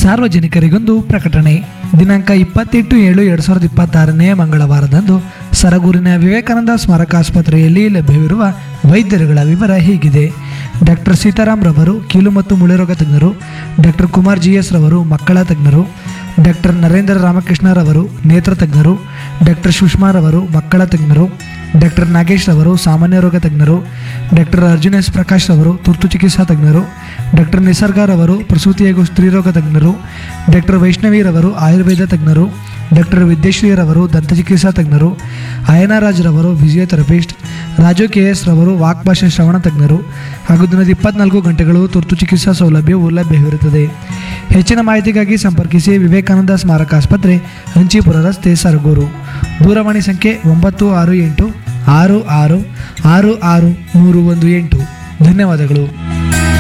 ಸಾರ್ವಜನಿಕರಿಗೊಂದು ಪ್ರಕಟಣೆ ದಿನಾಂಕ ಇಪ್ಪತ್ತೆಂಟು ಏಳು ಎರಡು ಸಾವಿರದ ಇಪ್ಪತ್ತಾರನೇ ಮಂಗಳವಾರದಂದು ಸರಗೂರಿನ ವಿವೇಕಾನಂದ ಸ್ಮಾರಕ ಆಸ್ಪತ್ರೆಯಲ್ಲಿ ಲಭ್ಯವಿರುವ ವೈದ್ಯರುಗಳ ವಿವರ ಹೀಗಿದೆ ಡಾಕ್ಟರ್ ಸೀತಾರಾಮ್ ರವರು ಕೀಲು ಮತ್ತು ಮುಳೆರೋಗ ತಜ್ಞರು ಡಾಕ್ಟರ್ ಕುಮಾರ್ ಜಿ ಎಸ್ ರವರು ಮಕ್ಕಳ ತಜ್ಞರು ಡಾಕ್ಟರ್ ನರೇಂದ್ರ ರಾಮಕೃಷ್ಣ ರವರು ನೇತ್ರ ತಜ್ಞರು ಡಾಕ್ಟರ್ ಸುಷ್ಮಾ ರವರು ಮಕ್ಕಳ ತಜ್ಞರು ಡಾಕ್ಟರ್ ನಾಗೇಶ್ ರವರು ಸಾಮಾನ್ಯ ರೋಗ ತಜ್ಞರು ಡಾಕ್ಟರ್ ಅರ್ಜುನ್ ಎಸ್ ಪ್ರಕಾಶ್ ರವರು ತುರ್ತು ಚಿಕಿತ್ಸಾ ತಜ್ಞರು ಡಾಕ್ಟರ್ ನಿಸರ್ಗ ರವರು ಪ್ರಸೂತಿ ಹಾಗೂ ಸ್ತ್ರೀರೋಗ ತಜ್ಞರು ಡಾಕ್ಟರ್ ವೈಷ್ಣವಿ ರವರು ಆಯುರ್ವೇದ ತಜ್ಞರು ಡಾಕ್ಟರ್ ವಿದ್ಯಶ್ರೀ ರವರು ದಂತಚಿಕಿತ್ಸಾ ತಜ್ಞರು ಅಯನರಾಜ್ ರವರು ಫಿಸಿಯೋಥೆರಪಿಸ್ಟ್ ರಾಜು ಕೆ ಎಸ್ ರವರು ವಾಕ್ಭಾಷೆ ಶ್ರವಣ ತಜ್ಞರು ಹಾಗೂ ದಿನದ ಇಪ್ಪತ್ನಾಲ್ಕು ಗಂಟೆಗಳು ತುರ್ತು ಚಿಕಿತ್ಸಾ ಸೌಲಭ್ಯವು ಲಭ್ಯವಿರುತ್ತದೆ ಹೆಚ್ಚಿನ ಮಾಹಿತಿಗಾಗಿ ಸಂಪರ್ಕಿಸಿ ವಿವೇಕಾನಂದ ಸ್ಮಾರಕ ಆಸ್ಪತ್ರೆ ಹಂಚಿಪುರ ರಸ್ತೆ ಸರಗೂರು ದೂರವಾಣಿ ಸಂಖ್ಯೆ ಒಂಬತ್ತು ಆರು ಎಂಟು ಆರು ಆರು ಆರು ಆರು ಮೂರು ಒಂದು ಎಂಟು ಧನ್ಯವಾದಗಳು